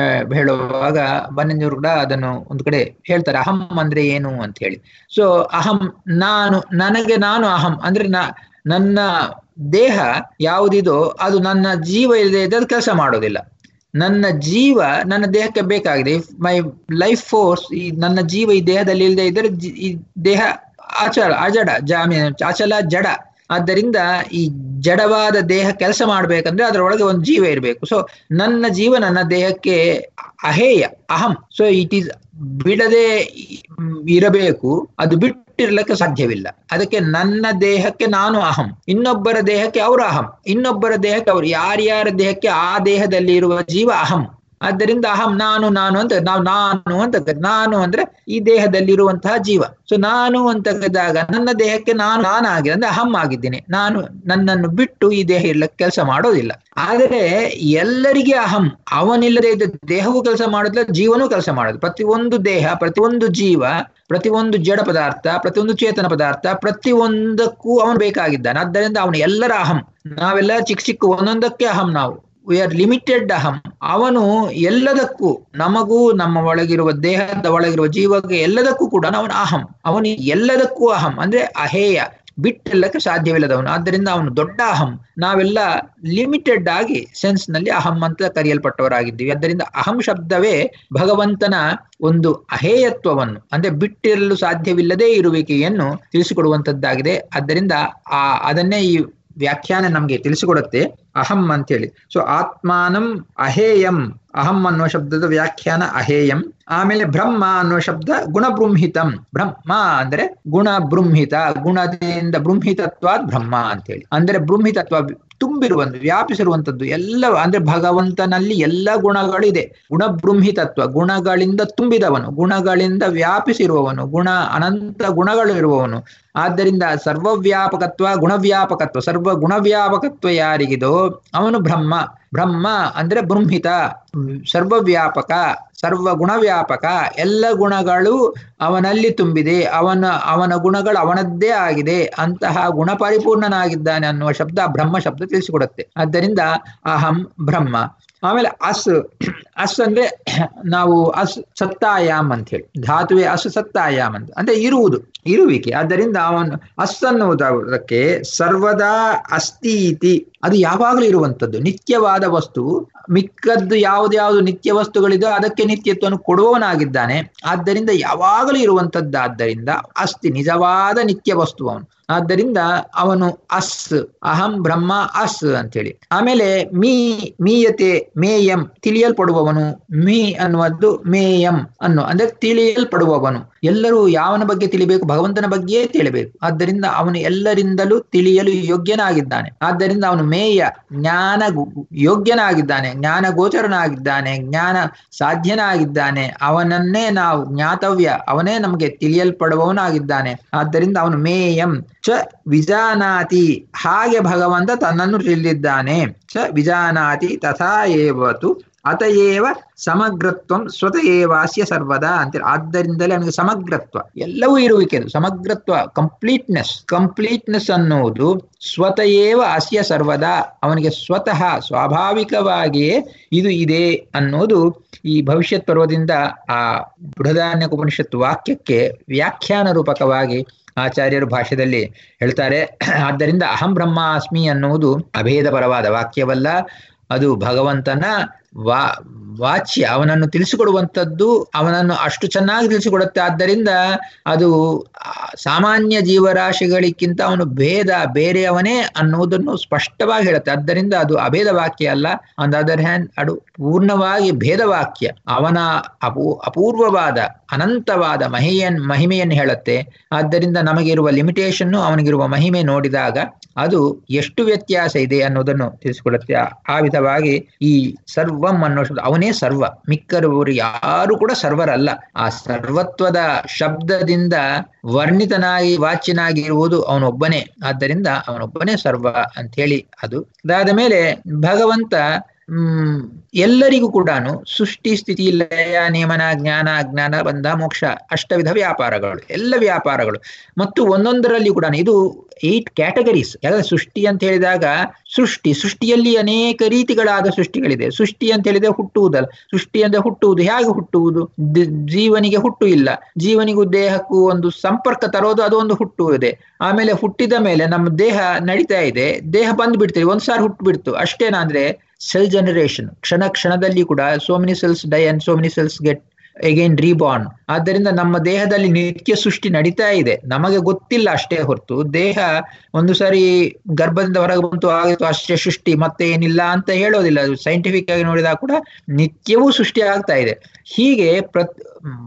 ಹೇಳುವಾಗ ಬನ್ನಂಜವರು ಕೂಡ ಅದನ್ನು ಒಂದು ಕಡೆ ಹೇಳ್ತಾರೆ ಅಹಂ ಅಂದ್ರೆ ಏನು ಅಂತ ಹೇಳಿ ಸೊ ಅಹಂ ನಾನು ನನಗೆ ನಾನು ಅಹಂ ಅಂದ್ರೆ ನಾ ನನ್ನ ದೇಹ ಯಾವುದಿದೋ ಅದು ನನ್ನ ಜೀವ ಇಲ್ಲದೆ ಇದ್ದ ಕೆಲಸ ಮಾಡೋದಿಲ್ಲ ನನ್ನ ಜೀವ ನನ್ನ ದೇಹಕ್ಕೆ ಬೇಕಾಗಿದೆ ಇಫ್ ಮೈ ಲೈಫ್ ಫೋರ್ಸ್ ಈ ನನ್ನ ಜೀವ ಈ ದೇಹದಲ್ಲಿ ಇಲ್ಲದೆ ಇದ್ದರೆ ಈ ದೇಹ ಅಚಲ ಅಜಡ ಜಾಮೀನ ಅಚಲ ಜಡ ಆದ್ದರಿಂದ ಈ ಜಡವಾದ ದೇಹ ಕೆಲಸ ಮಾಡ್ಬೇಕಂದ್ರೆ ಅದರೊಳಗೆ ಒಂದು ಜೀವ ಇರಬೇಕು ಸೊ ನನ್ನ ಜೀವ ನನ್ನ ದೇಹಕ್ಕೆ ಅಹೇಯ ಅಹಂ ಸೊ ಇಟ್ ಈಸ್ ಬಿಡದೆ ಇರಬೇಕು ಅದು ಬಿಟ್ಟಿರ್ಲಿಕ್ಕೆ ಸಾಧ್ಯವಿಲ್ಲ ಅದಕ್ಕೆ ನನ್ನ ದೇಹಕ್ಕೆ ನಾನು ಅಹಂ ಇನ್ನೊಬ್ಬರ ದೇಹಕ್ಕೆ ಅವರು ಅಹಂ ಇನ್ನೊಬ್ಬರ ದೇಹಕ್ಕೆ ಅವರು ಯಾರ್ಯಾರ ದೇಹಕ್ಕೆ ಆ ದೇಹದಲ್ಲಿ ಇರುವ ಜೀವ ಅಹಂ ಆದ್ದರಿಂದ ಅಹಂ ನಾನು ನಾನು ಅಂತ ನಾವು ನಾನು ಅಂತ ನಾನು ಅಂದ್ರೆ ಈ ದೇಹದಲ್ಲಿರುವಂತಹ ಜೀವ ಸೊ ನಾನು ಅಂತ ಕರೆದಾಗ ನನ್ನ ದೇಹಕ್ಕೆ ನಾನು ನಾನಾಗಿದೆ ಅಂದ್ರೆ ಅಹಂ ಆಗಿದ್ದೀನಿ ನಾನು ನನ್ನನ್ನು ಬಿಟ್ಟು ಈ ದೇಹ ಇರ್ಲಿಕ್ಕೆ ಕೆಲಸ ಮಾಡೋದಿಲ್ಲ ಆದರೆ ಎಲ್ಲರಿಗೆ ಅಹಂ ಅವನಿಲ್ಲದೆ ಇದ್ದ ದೇಹವೂ ಕೆಲಸ ಮಾಡೋದಿಲ್ಲ ಜೀವನೂ ಕೆಲಸ ಮಾಡೋದು ಪ್ರತಿಯೊಂದು ದೇಹ ಪ್ರತಿಯೊಂದು ಜೀವ ಪ್ರತಿಯೊಂದು ಜಡ ಪದಾರ್ಥ ಪ್ರತಿಯೊಂದು ಚೇತನ ಪದಾರ್ಥ ಪ್ರತಿಯೊಂದಕ್ಕೂ ಅವನು ಬೇಕಾಗಿದ್ದಾನೆ ಆದ್ದರಿಂದ ಅವನು ಎಲ್ಲರ ಅಹಂ ನಾವೆಲ್ಲ ಚಿಕ್ಕ ಚಿಕ್ಕ ಒಂದೊಂದಕ್ಕೆ ಅಹಂ ನಾವು ವಿ ಆರ್ ಲಿಮಿಟೆಡ್ ಅಹಂ ಅವನು ಎಲ್ಲದಕ್ಕೂ ನಮಗೂ ನಮ್ಮ ಒಳಗಿರುವ ದೇಹದ ಒಳಗಿರುವ ಜೀವಕ್ಕೆ ಎಲ್ಲದಕ್ಕೂ ಕೂಡ ಅವನು ಅಹಂ ಅವನು ಎಲ್ಲದಕ್ಕೂ ಅಹಂ ಅಂದ್ರೆ ಅಹೇಯ ಬಿಟ್ಟೆಲ್ಲಕ್ಕೆ ಸಾಧ್ಯವಿಲ್ಲದವನು ಆದ್ದರಿಂದ ಅವನು ದೊಡ್ಡ ಅಹಂ ನಾವೆಲ್ಲ ಲಿಮಿಟೆಡ್ ಆಗಿ ಸೆನ್ಸ್ ನಲ್ಲಿ ಅಹಂ ಅಂತ ಕರೆಯಲ್ಪಟ್ಟವರಾಗಿದ್ದೀವಿ ಆದ್ದರಿಂದ ಅಹಂ ಶಬ್ದವೇ ಭಗವಂತನ ಒಂದು ಅಹೇಯತ್ವವನ್ನು ಅಂದ್ರೆ ಬಿಟ್ಟಿರಲು ಸಾಧ್ಯವಿಲ್ಲದೇ ಇರುವಿಕೆಯನ್ನು ತಿಳಿಸಿಕೊಡುವಂತದ್ದಾಗಿದೆ ಆದ್ದರಿಂದ ಆ ಅದನ್ನೇ ಈ ವ್ಯಾಖ್ಯಾನ ನಮ್ಗೆ ತಿಳಿಸಿಕೊಡುತ್ತೆ ಅಹಂ ಅಂತೇಳಿ ಸೊ ಆತ್ಮಾನಂ ಅಹೇಯಂ ಅಹಂ ಅನ್ನುವ ಶಬ್ದದ ವ್ಯಾಖ್ಯಾನ ಅಹೇಯಂ ಆಮೇಲೆ ಬ್ರಹ್ಮ ಅನ್ನುವ ಶಬ್ದ ಗುಣಬೃಂಹಿತಂ ಬ್ರಹ್ಮ ಅಂದ್ರೆ ಗುಣ ಬೃಂಹಿತ ಗುಣದಿಂದ ಬೃಂಹಿತತ್ವಾದ್ ಬ್ರಹ್ಮ ಅಂತೇಳಿ ಅಂದ್ರೆ ಬೃಂಹಿತತ್ವ ತುಂಬಿರುವಂತ ವ್ಯಾಪಿಸಿರುವಂತದ್ದು ಎಲ್ಲ ಅಂದ್ರೆ ಭಗವಂತನಲ್ಲಿ ಎಲ್ಲ ಗುಣಗಳು ಇದೆ ಗುಣಬೃಂಹಿತತ್ವ ಗುಣಗಳಿಂದ ತುಂಬಿದವನು ಗುಣಗಳಿಂದ ವ್ಯಾಪಿಸಿರುವವನು ಗುಣ ಅನಂತ ಗುಣಗಳು ಇರುವವನು ಆದ್ದರಿಂದ ಸರ್ವವ್ಯಾಪಕತ್ವ ಗುಣವ್ಯಾಪಕತ್ವ ಸರ್ವ ಗುಣವ್ಯಾಪಕತ್ವ ಯಾರಿಗಿದೋ ಅವನು ಬ್ರಹ್ಮ ಬ್ರಹ್ಮ ಅಂದ್ರೆ ಬೃಂಹಿತ ಸರ್ವವ್ಯಾಪಕ ಸರ್ವ ಗುಣವ್ಯಾಪಕ ಎಲ್ಲ ಗುಣಗಳು ಅವನಲ್ಲಿ ತುಂಬಿದೆ ಅವನ ಅವನ ಗುಣಗಳು ಅವನದ್ದೇ ಆಗಿದೆ ಅಂತಹ ಗುಣ ಪರಿಪೂರ್ಣನಾಗಿದ್ದಾನೆ ಅನ್ನುವ ಶಬ್ದ ಬ್ರಹ್ಮ ಶಬ್ದ ತಿಳಿಸಿಕೊಡುತ್ತೆ ಆದ್ದರಿಂದ ಅಹಂ ಬ್ರಹ್ಮ ಆಮೇಲೆ ಅಸ್ ಅಸ್ ಅಂದ್ರೆ ನಾವು ಅಸ್ ಸತ್ತಾಯಾಮ್ ಅಂತ ಹೇಳಿ ಧಾತುವೆ ಅಸ್ ಸತ್ತಾಯಾಮ್ ಅಂತ ಅಂದ್ರೆ ಇರುವುದು ಇರುವಿಕೆ ಆದ್ದರಿಂದ ಅವನು ಅಸ್ ಅನ್ನುವುದಕ್ಕೆ ಸರ್ವದಾ ಅಸ್ತಿ ಇತಿ ಅದು ಯಾವಾಗಲೂ ಇರುವಂತದ್ದು ನಿತ್ಯವಾದ ವಸ್ತು ಮಿಕ್ಕದ್ದು ಯಾವ್ದ್ಯಾವ್ದು ನಿತ್ಯ ವಸ್ತುಗಳಿದೋ ಅದಕ್ಕೆ ನಿತ್ಯತ್ವವನ್ನು ಕೊಡುವವನಾಗಿದ್ದಾನೆ ಆದ್ದರಿಂದ ಯಾವಾಗಲೂ ಇರುವಂತದ್ದಾದ್ದರಿಂದ ಅಸ್ತಿ ನಿಜವಾದ ನಿತ್ಯ ವಸ್ತು ಅವನು ಆದ್ದರಿಂದ ಅವನು ಅಸ್ ಅಹಂ ಬ್ರಹ್ಮ ಅಸ್ ಅಂತೇಳಿ ಆಮೇಲೆ ಮೀ ಮೀಯತೆ ಮೇಯಂ ತಿಳಿಯಲ್ಪಡುವವನು ಮೀ ಅನ್ನುವುದು ಮೇಯಂ ಅನ್ನು ಅಂದ್ರೆ ತಿಳಿಯಲ್ಪಡುವವನು ಎಲ್ಲರೂ ಯಾವನ ಬಗ್ಗೆ ತಿಳಿಬೇಕು ಭಗವಂತನ ಬಗ್ಗೆಯೇ ತಿಳಿಬೇಕು ಆದ್ದರಿಂದ ಅವನು ಎಲ್ಲರಿಂದಲೂ ತಿಳಿಯಲು ಯೋಗ್ಯನಾಗಿದ್ದಾನೆ ಆದ್ದರಿಂದ ಅವನು ಮೇಯ ಜ್ಞಾನ ಯೋಗ್ಯನಾಗಿದ್ದಾನೆ ಜ್ಞಾನ ಗೋಚರನಾಗಿದ್ದಾನೆ ಜ್ಞಾನ ಸಾಧ್ಯನಾಗಿದ್ದಾನೆ ಅವನನ್ನೇ ನಾವು ಜ್ಞಾತವ್ಯ ಅವನೇ ನಮಗೆ ತಿಳಿಯಲ್ಪಡುವವನಾಗಿದ್ದಾನೆ ಆದ್ದರಿಂದ ಅವನು ಮೇಯಂ ಚ ವಿಜಾನಾತಿ ಹಾಗೆ ಭಗವಂತ ತನ್ನನ್ನು ತಿಳಿದಿದ್ದಾನೆ ಚ ವಿಜಾನಾತಿ ತಥಾ ಏವತು ಅತಯೇವ ಸಮಗ್ರತ್ವಂ ಸ್ವತ ಏವಾಸ್ಯ ಸರ್ವದಾ ಅಂತೇಳಿ ಆದ್ದರಿಂದಲೇ ಅವನಿಗೆ ಸಮಗ್ರತ್ವ ಎಲ್ಲವೂ ಇರುವಿಕೆ ಸಮಗ್ರತ್ವ ಕಂಪ್ಲೀಟ್ನೆಸ್ ಕಂಪ್ಲೀಟ್ನೆಸ್ ಅನ್ನುವುದು ಸ್ವತಯೇವ ಅಸ್ಯ ಸರ್ವದಾ ಅವನಿಗೆ ಸ್ವತಃ ಸ್ವಾಭಾವಿಕವಾಗಿಯೇ ಇದು ಇದೆ ಅನ್ನೋದು ಈ ಭವಿಷ್ಯತ್ ಪರ್ವದಿಂದ ಆ ಬೃಹದಾನ್ಯ ಉಪನಿಷತ್ತು ವಾಕ್ಯಕ್ಕೆ ವ್ಯಾಖ್ಯಾನ ರೂಪಕವಾಗಿ ಆಚಾರ್ಯರು ಭಾಷೆಯಲ್ಲಿ ಹೇಳ್ತಾರೆ ಆದ್ದರಿಂದ ಅಹಂ ಬ್ರಹ್ಮಾಸ್ಮಿ ಅನ್ನುವುದು ಅಭೇದ ಪರವಾದ ವಾಕ್ಯವಲ್ಲ ಅದು ಭಗವಂತನ ವಾ ವಾಚ್ಯ ಅವನನ್ನು ತಿಳಿಸಿಕೊಡುವಂಥದ್ದು ಅವನನ್ನು ಅಷ್ಟು ಚೆನ್ನಾಗಿ ತಿಳಿಸಿಕೊಡುತ್ತೆ ಆದ್ದರಿಂದ ಅದು ಸಾಮಾನ್ಯ ಜೀವರಾಶಿಗಳಿಗಿಂತ ಅವನು ಭೇದ ಬೇರೆಯವನೇ ಅನ್ನುವುದನ್ನು ಸ್ಪಷ್ಟವಾಗಿ ಹೇಳುತ್ತೆ ಆದ್ದರಿಂದ ಅದು ಅಭೇದ ವಾಕ್ಯ ಅಲ್ಲ ಆನ್ ದ ಅದರ್ ಹ್ಯಾಂಡ್ ಅದು ಪೂರ್ಣವಾಗಿ ಭೇದ ವಾಕ್ಯ ಅವನ ಅಪೂ ಅಪೂರ್ವವಾದ ಅನಂತವಾದ ಮಹಿಯನ್ ಮಹಿಮೆಯನ್ನು ಹೇಳುತ್ತೆ ಆದ್ದರಿಂದ ನಮಗಿರುವ ಲಿಮಿಟೇಷನ್ನು ಅವನಿಗಿರುವ ಮಹಿಮೆ ನೋಡಿದಾಗ ಅದು ಎಷ್ಟು ವ್ಯತ್ಯಾಸ ಇದೆ ಅನ್ನೋದನ್ನು ತಿಳಿಸಿಕೊಡುತ್ತೆ ಆ ವಿಧವಾಗಿ ಈ ಸರ್ವಂ ಅನ್ನೋ ಶಬ್ದ ಅವನೇ ಸರ್ವ ಮಿಕ್ಕರವರು ಯಾರು ಕೂಡ ಸರ್ವರಲ್ಲ ಆ ಸರ್ವತ್ವದ ಶಬ್ದದಿಂದ ವರ್ಣಿತನಾಗಿ ವಾಚ್ಯನಾಗಿ ಇರುವುದು ಅವನೊಬ್ಬನೇ ಆದ್ದರಿಂದ ಅವನೊಬ್ಬನೇ ಸರ್ವ ಅಂತ ಹೇಳಿ ಅದು ಅದಾದ ಮೇಲೆ ಭಗವಂತ ಹ್ಮ್ ಎಲ್ಲರಿಗೂ ಕೂಡ ಸೃಷ್ಟಿ ಸ್ಥಿತಿ ಲಯ ನೇಮನ ಜ್ಞಾನ ಅಜ್ಞಾನ ಬಂಧ ಮೋಕ್ಷ ಅಷ್ಟವಿಧ ವ್ಯಾಪಾರಗಳು ಎಲ್ಲ ವ್ಯಾಪಾರಗಳು ಮತ್ತು ಒಂದೊಂದರಲ್ಲಿ ಕೂಡ ಇದು ಏಟ್ ಕ್ಯಾಟಗರೀಸ್ ಎಲ್ಲ ಸೃಷ್ಟಿ ಅಂತ ಹೇಳಿದಾಗ ಸೃಷ್ಟಿ ಸೃಷ್ಟಿಯಲ್ಲಿ ಅನೇಕ ರೀತಿಗಳಾದ ಸೃಷ್ಟಿಗಳಿದೆ ಸೃಷ್ಟಿ ಅಂತ ಹೇಳಿದ್ರೆ ಹುಟ್ಟುವುದಲ್ಲ ಸೃಷ್ಟಿ ಅಂದ್ರೆ ಹುಟ್ಟುವುದು ಹೇಗೆ ಹುಟ್ಟುವುದು ಜೀವನಿಗೆ ಹುಟ್ಟು ಇಲ್ಲ ಜೀವನಿಗೂ ದೇಹಕ್ಕೂ ಒಂದು ಸಂಪರ್ಕ ತರೋದು ಅದು ಒಂದು ಹುಟ್ಟುವುದೇ ಆಮೇಲೆ ಹುಟ್ಟಿದ ಮೇಲೆ ನಮ್ಮ ದೇಹ ನಡೀತಾ ಇದೆ ದೇಹ ಬಂದು ಬಿಡ್ತೀವಿ ಒಂದ್ ಸಾರಿ ಹುಟ್ಟು ಬಿಡ್ತು ಅಷ್ಟೇನಾ ಅಂದ್ರೆ ಸೆಲ್ ಜನರೇಷನ್ ಕ್ಷಣ ಕ್ಷಣದಲ್ಲಿ ಕೂಡ so many cells die and so many cells get again reborn ಆದ್ದರಿಂದ ನಮ್ಮ ದೇಹದಲ್ಲಿ ನಿತ್ಯ ಸೃಷ್ಟಿ ನಡೀತಾ ಇದೆ ನಮಗೆ ಗೊತ್ತಿಲ್ಲ ಅಷ್ಟೇ ಹೊರತು ದೇಹ ಒಂದು ಸಾರಿ ಗರ್ಭದಿಂದ ಹೊರಗೆ ಬಂತು ಆಗಿತ್ತು ಅಷ್ಟೇ ಸೃಷ್ಟಿ ಮತ್ತೆ ಏನಿಲ್ಲ ಅಂತ ಹೇಳೋದಿಲ್ಲ ಸೈಂಟಿಫಿಕ್ ಆಗಿ ನೋಡಿದಾಗ ಕೂಡ ನಿತ್ಯವೂ ಸೃಷ್ಟಿ ಆಗ್ತಾ ಇದೆ ಹೀಗೆ ಪ್ರತ್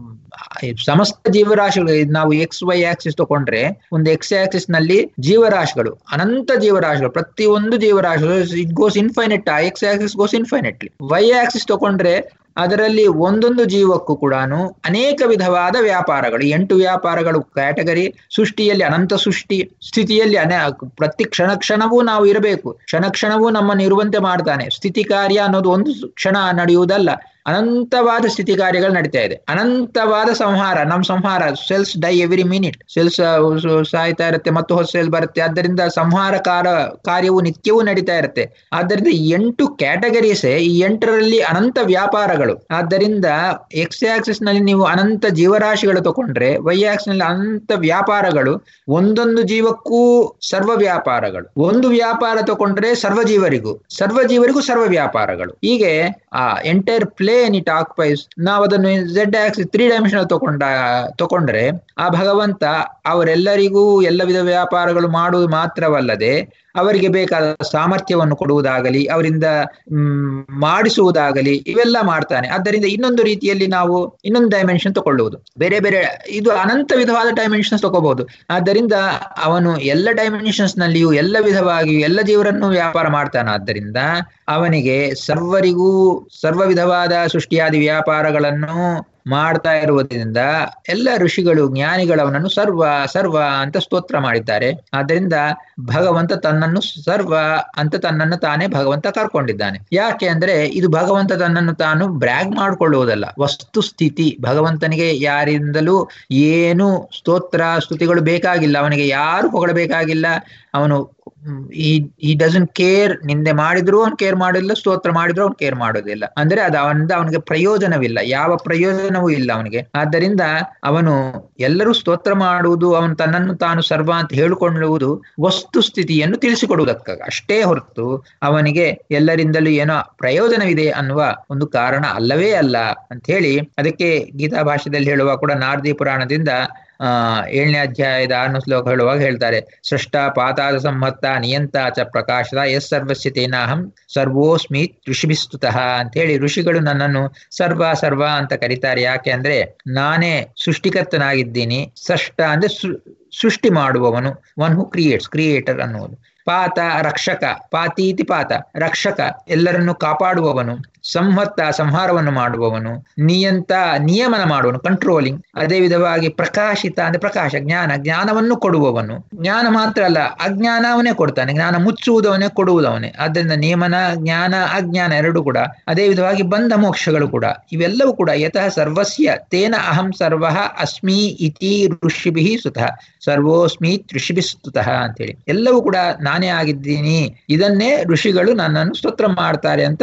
ಸಮಸ್ತ ಜೀವರಾಶಿಗಳು ನಾವು ಎಕ್ಸ್ ವೈ ಆಕ್ಸಿಸ್ ತಗೊಂಡ್ರೆ ಒಂದು ಎಕ್ಸ್ ಆಕ್ಸಿಸ್ ನಲ್ಲಿ ಜೀವರಾಶಿಗಳು ಅನಂತ ಜೀವರಾಶಿಗಳು ಪ್ರತಿಯೊಂದು ಜೀವರಾಶಿಗಳು ಇಟ್ ಗೋಸ್ ಇನ್ಫೈನೆಟ್ ಆ X axis goes infinitely Y axis ತಗೊಂಡ್ರೆ ಅದರಲ್ಲಿ ಒಂದೊಂದು ಜೀವಕ್ಕೂ ಕೂಡ ಅನೇಕ ವಿಧವಾದ ವ್ಯಾಪಾರಗಳು ಎಂಟು ವ್ಯಾಪಾರಗಳು ಕ್ಯಾಟಗರಿ ಸೃಷ್ಟಿಯಲ್ಲಿ ಅನಂತ ಸೃಷ್ಟಿ ಸ್ಥಿತಿಯಲ್ಲಿ ಅನೇ ಪ್ರತಿ ಕ್ಷಣ ಕ್ಷಣವೂ ನಾವು ಇರಬೇಕು ಕ್ಷಣ ಕ್ಷಣವೂ ನಮ್ಮನ್ನು ಇರುವಂತೆ ಮಾಡ್ತಾನೆ ಸ್ಥಿತಿ ಕಾರ್ಯ ಅನ್ನೋದು ಒಂದು ಕ್ಷಣ ನಡೆಯುವುದಲ್ಲ ಅನಂತವಾದ ಸ್ಥಿತಿ ಕಾರ್ಯಗಳು ನಡೀತಾ ಇದೆ ಅನಂತವಾದ ಸಂಹಾರ ನಮ್ಮ ಸಂಹಾರ cells die every minute cells ಸಾಯ್ತಾ ಇರುತ್ತೆ ಮತ್ತು ಹೊಸ ಸೆಲ್ ಬರುತ್ತೆ ಆದ್ದರಿಂದ ಸಂಹಾರ ಕಾರ ಕಾರ್ಯವು ನಿತ್ಯವೂ ನಡೀತಾ ಇರುತ್ತೆ ಆದ್ದರಿಂದ ಎಂಟು ಕ್ಯಾಟಗರೀಸೇ ಈ ಎಂಟರಲ್ಲಿ ಅನಂತ ವ್ಯಾಪಾರಗಳು ಆದ್ದರಿಂದ ಎಕ್ಸ್ ಆಕ್ಸಿಸ್ ನಲ್ಲಿ ನೀವು ಅನಂತ ಜೀವರಾಶಿಗಳು ತಗೊಂಡ್ರೆ ವೈ ಆಕ್ಸಿಸ್ ನಲ್ಲಿ ಅನಂತ ವ್ಯಾಪಾರಗಳು ಒಂದೊಂದು ಜೀವಕ್ಕೂ ಸರ್ವ ವ್ಯಾಪಾರಗಳು ಒಂದು ವ್ಯಾಪಾರ ತಗೊಂಡ್ರೆ ಸರ್ವ ಜೀವರಿಗೂ ಸರ್ವ ಜೀವರಿಗೂ ಸರ್ವ ವ್ಯಾಪಾರಗಳು ಹೀಗೆ ಆ ಎಂಟೈರ್ ಪ್ಲೇನ್ ಇಟ್ ಆಕ್ಪೈಸ್ ನಾವು ಅದನ್ನು ಝೆಡ್ ಆಕ್ಸಿಸ್ ತ್ರೀ ಡೈಮೆನ್ಷನಲ್ ತಗೊಂಡ ತಗೊಂಡ್ರೆ ಆ ಭಗವಂತ ಅವರೆಲ್ಲರಿಗೂ ಎಲ್ಲ ವಿಧ ವ್ಯಾಪಾರಗಳು ಮಾಡುವುದು ಮಾತ್ರವಲ್ಲದೆ ಅವರಿಗೆ ಬೇಕಾದ ಸಾಮರ್ಥ್ಯವನ್ನು ಕೊಡುವುದಾಗಲಿ ಅವರಿಂದ ಹ್ಮ್ ಮಾಡಿಸುವುದಾಗಲಿ ಇವೆಲ್ಲ ಮಾಡ್ತಾನೆ ಆದ್ದರಿಂದ ಇನ್ನೊಂದು ರೀತಿಯಲ್ಲಿ ನಾವು ಇನ್ನೊಂದು ಡೈಮೆನ್ಷನ್ ತಗೊಳ್ಳುವುದು ಬೇರೆ ಬೇರೆ ಇದು ಅನಂತ ವಿಧವಾದ ಡೈಮೆನ್ಷನ್ಸ್ ತಗೋಬಹುದು ಆದ್ದರಿಂದ ಅವನು ಎಲ್ಲ ಡೈಮೆನ್ಷನ್ಸ್ ನಲ್ಲಿಯೂ ಎಲ್ಲ ವಿಧವಾಗಿಯೂ ಎಲ್ಲ ಜೀವರನ್ನು ವ್ಯಾಪಾರ ಮಾಡ್ತಾನೆ ಆದ್ದರಿಂದ ಅವನಿಗೆ ಸರ್ವರಿಗೂ ಸರ್ವ ವಿಧವಾದ ಸೃಷ್ಟಿಯಾದಿ ವ್ಯಾಪಾರಗಳನ್ನು ಮಾಡ್ತಾ ಇರುವುದರಿಂದ ಎಲ್ಲ ಋಷಿಗಳು ಜ್ಞಾನಿಗಳು ಅವನನ್ನು ಸರ್ವ ಸರ್ವ ಅಂತ ಸ್ತೋತ್ರ ಮಾಡಿದ್ದಾರೆ ಆದ್ದರಿಂದ ಭಗವಂತ ತನ್ನನ್ನು ಸರ್ವ ಅಂತ ತನ್ನನ್ನು ತಾನೇ ಭಗವಂತ ಕರ್ಕೊಂಡಿದ್ದಾನೆ ಯಾಕೆ ಅಂದ್ರೆ ಇದು ಭಗವಂತ ತನ್ನನ್ನು ತಾನು ಬ್ರ್ಯಾಗ್ ಮಾಡಿಕೊಳ್ಳುವುದಲ್ಲ ವಸ್ತು ಸ್ಥಿತಿ ಭಗವಂತನಿಗೆ ಯಾರಿಂದಲೂ ಏನು ಸ್ತೋತ್ರ ಸ್ತುತಿಗಳು ಬೇಕಾಗಿಲ್ಲ ಅವನಿಗೆ ಯಾರು ಹೊಗಳಬೇಕಾಗಿಲ್ಲ ಅವನು ಈ ಡಸನ್ ಕೇರ್ ನಿಂದೆ ಮಾಡಿದ್ರು ಅವ್ನು ಕೇರ್ ಮಾಡಿಲ್ಲ ಸ್ತೋತ್ರ ಮಾಡಿದ್ರು ಅವ್ನು ಕೇರ್ ಮಾಡೋದಿಲ್ಲ ಅಂದ್ರೆ ಅದು ಅವನಿಂದ ಅವನಿಗೆ ಪ್ರಯೋಜನವಿಲ್ಲ ಯಾವ ಪ್ರಯೋಜನವೂ ಇಲ್ಲ ಅವನಿಗೆ ಆದ್ದರಿಂದ ಅವನು ಎಲ್ಲರೂ ಸ್ತೋತ್ರ ಮಾಡುವುದು ಅವನು ತನ್ನನ್ನು ತಾನು ಸರ್ವ ಅಂತ ಹೇಳಿಕೊಳ್ಳುವುದು ವಸ್ತು ಸ್ಥಿತಿಯನ್ನು ತಿಳಿಸಿಕೊಡುವುದಕ್ಕಾಗ ಅಷ್ಟೇ ಹೊರತು ಅವನಿಗೆ ಎಲ್ಲರಿಂದಲೂ ಏನೋ ಪ್ರಯೋಜನವಿದೆ ಅನ್ನುವ ಒಂದು ಕಾರಣ ಅಲ್ಲವೇ ಅಲ್ಲ ಅಂತ ಹೇಳಿ ಅದಕ್ಕೆ ಗೀತಾ ಭಾಷೆಯಲ್ಲಿ ಹೇಳುವ ಕೂಡ ನಾರದಿ ಪುರಾಣದಿಂದ ಆ ಏಳನೇ ಅಧ್ಯಾಯದ ಆರನೇ ಶ್ಲೋಕ ಹೇಳುವಾಗ ಹೇಳ್ತಾರೆ ಸೃಷ್ಟ ಪಾತಾದ ಸಂಹತ್ತ ನಿಯಂತ ಚ ಪ್ರಕಾಶದ ಎಸ್ ಸರ್ವಸ್ಯ ತೇನಾಹಂ ಸರ್ವೋಸ್ಮಿ ಋಷಿಭಿಸ್ತುತಃ ಅಂತ ಹೇಳಿ ಋಷಿಗಳು ನನ್ನನ್ನು ಸರ್ವ ಸರ್ವ ಅಂತ ಕರೀತಾರೆ ಯಾಕೆ ಅಂದ್ರೆ ನಾನೇ ಸೃಷ್ಟಿಕರ್ತನಾಗಿದ್ದೀನಿ ಸೃಷ್ಟ ಅಂದ್ರೆ ಸೃಷ್ಟಿ ಮಾಡುವವನು ಒನ್ ಹೂ ಕ್ರಿಯೇಟ್ಸ್ ಕ್ರಿಯೇಟರ್ ಅನ್ನುವುದು ಪಾತ ರಕ್ಷಕ ಪಾತೀತಿ ಪಾತ ರಕ್ಷಕ ಎಲ್ಲರನ್ನು ಕಾಪಾಡುವವನು ಸಂಹತ್ತ ಸಂಹಾರವನ್ನು ಮಾಡುವವನು ನಿಯಂತ ನಿಯಮನ ಮಾಡುವನು ಕಂಟ್ರೋಲಿಂಗ್ ಅದೇ ವಿಧವಾಗಿ ಪ್ರಕಾಶಿತ ಅಂದ್ರೆ ಪ್ರಕಾಶ ಜ್ಞಾನ ಜ್ಞಾನವನ್ನು ಕೊಡುವವನು ಜ್ಞಾನ ಮಾತ್ರ ಅಲ್ಲ ಅಜ್ಞಾನ ಅವನೇ ಕೊಡ್ತಾನೆ ಜ್ಞಾನ ಮುಚ್ಚುವುದವನೇ ಕೊಡುವುದವನೇ ಆದ್ದರಿಂದ ನಿಯಮನ ಜ್ಞಾನ ಅಜ್ಞಾನ ಎರಡು ಕೂಡ ಅದೇ ವಿಧವಾಗಿ ಬಂಧ ಮೋಕ್ಷಗಳು ಕೂಡ ಇವೆಲ್ಲವೂ ಕೂಡ ಯತಃ ಸರ್ವಸ್ಯ ತೇನ ಅಹಂ ಸರ್ವ ಅಸ್ಮಿ ಇತಿ ಋಷಿಭಿ ಸುತಃ ಸರ್ವೋಸ್ಮಿ ಋಷಿಭಿ ಸ್ತುತಃ ಅಂತೇಳಿ ಎಲ್ಲವೂ ಕೂಡ ನಾನೇ ಆಗಿದ್ದೀನಿ ಇದನ್ನೇ ಋಷಿಗಳು ನನ್ನನ್ನು ಸ್ತೋತ್ರ ಮಾಡ್ತಾರೆ ಅಂತ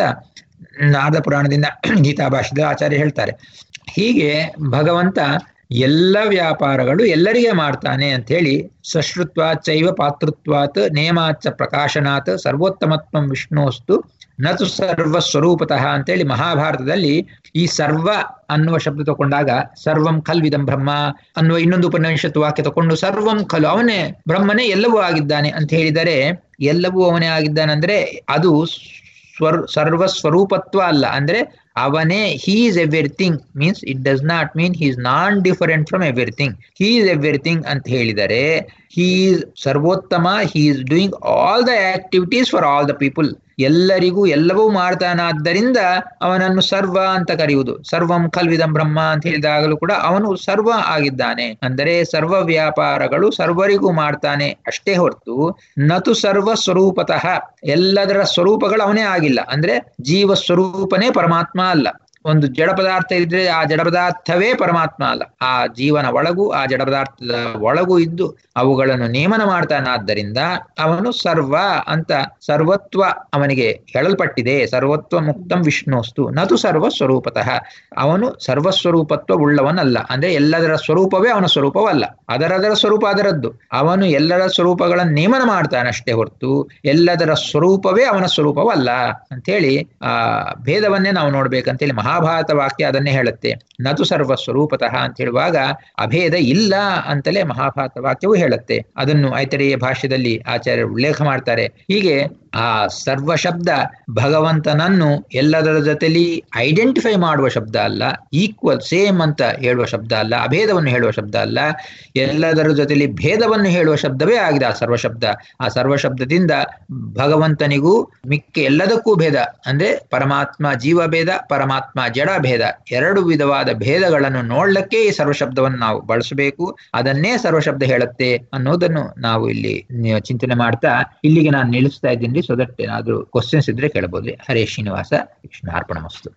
ನಾರದ ಪುರಾಣದಿಂದ ಗೀತಾ ಭಾಷೆದ ಆಚಾರ್ಯ ಹೇಳ್ತಾರೆ ಹೀಗೆ ಭಗವಂತ ಎಲ್ಲ ವ್ಯಾಪಾರಗಳು ಎಲ್ಲರಿಗೆ ಮಾಡ್ತಾನೆ ಅಂತ ಹೇಳಿ ಸಶ್ರುತ್ವಾತ್ ಚೈವ ಪಾತೃತ್ವಾತ್ ನೇಮಾಚ ಪ್ರಕಾಶನಾತ್ ಸರ್ವೋತ್ತಮತ್ವಂ ವಿಷ್ಣುವಸ್ತು ನತು ಸರ್ವ ಸ್ವರೂಪತಃ ಅಂತೇಳಿ ಮಹಾಭಾರತದಲ್ಲಿ ಈ ಸರ್ವ ಅನ್ನುವ ಶಬ್ದ ತಗೊಂಡಾಗ ಸರ್ವಂ ಖಲ್ವಿದಂ ಬ್ರಹ್ಮ ಅನ್ನುವ ಇನ್ನೊಂದು ಉಪನಿಷತ್ತು ವಾಕ್ಯ ತಗೊಂಡು ಸರ್ವಂ ಖಲು ಅವನೇ ಬ್ರಹ್ಮನೇ ಎಲ್ಲವೂ ಆಗಿದ್ದಾನೆ ಅಂತ ಹೇಳಿದರೆ ಎಲ್ಲವೂ ಅವನೇ ಆಗಿದ್ದಾನಂದ್ರೆ ಅದು ಸ್ವರ್ ಸರ್ವ ಸ್ವರೂಪತ್ವ ಅಲ್ಲ ಅಂದ್ರೆ ಅವನೇ he is everything means it does not mean he is non different from everything he is everything ಅಂತ ಹೇಳಿದರೆ ಹೀ ಈಸ್ ಸರ್ವೋತ್ತಮ he is doing all the activities for all the people ಎಲ್ಲರಿಗೂ ಎಲ್ಲವೂ ಮಾಡ್ತಾನಾದ್ದರಿಂದ ಅವನನ್ನು ಸರ್ವ ಅಂತ ಕರೆಯುವುದು ಸರ್ವಂ ಖಲ್ವಿದಂ ಬ್ರಹ್ಮ ಅಂತ ಹೇಳಿದಾಗಲೂ ಕೂಡ ಅವನು ಸರ್ವ ಆಗಿದ್ದಾನೆ ಅಂದರೆ ಸರ್ವ ವ್ಯಾಪಾರಗಳು ಸರ್ವರಿಗೂ ಮಾಡ್ತಾನೆ ಅಷ್ಟೇ ಹೊರತು ನತು ಸರ್ವ ಸ್ವರೂಪತಃ ಎಲ್ಲದರ ಸ್ವರೂಪಗಳು ಅವನೇ ಆಗಿಲ್ಲ ಅಂದ್ರೆ ಜೀವ ಸ್ವರೂಪನೇ ಪರಮಾತ್ಮ ಅಲ್ಲ ಒಂದು ಜಡ ಪದಾರ್ಥ ಇದ್ರೆ ಆ ಜಡ ಪದಾರ್ಥವೇ ಪರಮಾತ್ಮ ಅಲ್ಲ ಆ ಜೀವನ ಒಳಗೂ ಆ ಜಡ ಪದಾರ್ಥದ ಒಳಗೂ ಇದ್ದು ಅವುಗಳನ್ನು ನೇಮನ ಮಾಡ್ತಾನಾದ್ದರಿಂದ ಅವನು ಸರ್ವ ಅಂತ ಸರ್ವತ್ವ ಅವನಿಗೆ ಹೇಳಲ್ಪಟ್ಟಿದೆ ಸರ್ವತ್ವ ಮುಕ್ತಂ ವಿಷ್ಣುಸ್ತು ನತು ಸರ್ವ ಸ್ವರೂಪತಃ ಅವನು ಸರ್ವಸ್ವರೂಪತ್ವ ಉಳ್ಳವನಲ್ಲ ಅಂದ್ರೆ ಎಲ್ಲದರ ಸ್ವರೂಪವೇ ಅವನ ಸ್ವರೂಪವಲ್ಲ ಅದರದರ ಸ್ವರೂಪ ಅದರದ್ದು ಅವನು ಎಲ್ಲರ ಸ್ವರೂಪಗಳನ್ನು ನೇಮನ ಮಾಡ್ತಾನೆ ಅಷ್ಟೇ ಹೊರತು ಎಲ್ಲದರ ಸ್ವರೂಪವೇ ಅವನ ಸ್ವರೂಪವಲ್ಲ ಅಂತೇಳಿ ಆ ಭೇದವನ್ನೇ ನಾವು ನೋಡ್ಬೇಕಂತೇಳಿ ಮಹಾಭಾರತ ವಾಕ್ಯ ಅದನ್ನೇ ಹೇಳುತ್ತೆ ನತು ಸರ್ವ ಸ್ವರೂಪತಃ ಅಂತ ಹೇಳುವಾಗ ಅಭೇದ ಇಲ್ಲ ಅಂತಲೇ ಮಹಾಭಾರತ ವಾಕ್ಯವು ಹೇಳುತ್ತೆ ಅದನ್ನು ಐತರೇಯ ಭಾಷ್ಯದಲ್ಲಿ ಆಚಾರ್ಯರು ಉಲ್ಲೇಖ ಮಾಡ್ತಾರೆ ಹೀಗೆ ಆ ಸರ್ವ ಶಬ್ದ ಭಗವಂತನನ್ನು ಎಲ್ಲದರ ಜೊತೆಲಿ ಐಡೆಂಟಿಫೈ ಮಾಡುವ ಶಬ್ದ ಅಲ್ಲ ಈಕ್ವಲ್ ಸೇಮ್ ಅಂತ ಹೇಳುವ ಶಬ್ದ ಅಲ್ಲ ಅಭೇದವನ್ನು ಹೇಳುವ ಶಬ್ದ ಅಲ್ಲ ಎಲ್ಲದರ ಜೊತೆಲಿ ಭೇದವನ್ನು ಹೇಳುವ ಶಬ್ದವೇ ಆಗಿದೆ ಆ ಸರ್ವ ಶಬ್ದ ಆ ಸರ್ವ ಶಬ್ದದಿಂದ ಭಗವಂತನಿಗೂ ಮಿಕ್ಕ ಎಲ್ಲದಕ್ಕೂ ಭೇದ ಅಂದ್ರೆ ಪರಮಾತ್ಮ ಜೀವ ಭೇದ ಪರಮಾತ್ಮ ಜಡ ಭೇದ ಎರಡು ವಿಧವಾದ ಭೇದಗಳನ್ನು ನೋಡ್ಲಿಕ್ಕೆ ಈ ಸರ್ವಶಬ್ದವನ್ನು ನಾವು ಬಳಸಬೇಕು ಅದನ್ನೇ ಸರ್ವಶಬ್ದ ಹೇಳುತ್ತೆ ಅನ್ನೋದನ್ನು ನಾವು ಇಲ್ಲಿ ಚಿಂತನೆ ಮಾಡ್ತಾ ಇಲ್ಲಿಗೆ ನಾನು ನಿಲ್ಲಿಸ್ತಾ ಇದ್ದೀನಿ ಸೊ ದಟ್ ಏನಾದ್ರು ಕ್ವಶನ್ಸ್ ಇದ್ರೆ ಕೇಳಬಹುದು ಹರೇ ಶ್ರೀನಿವಾಸ ಕೃಷ್ಣ ಅರ್ಪಣ ಮಸ್ತು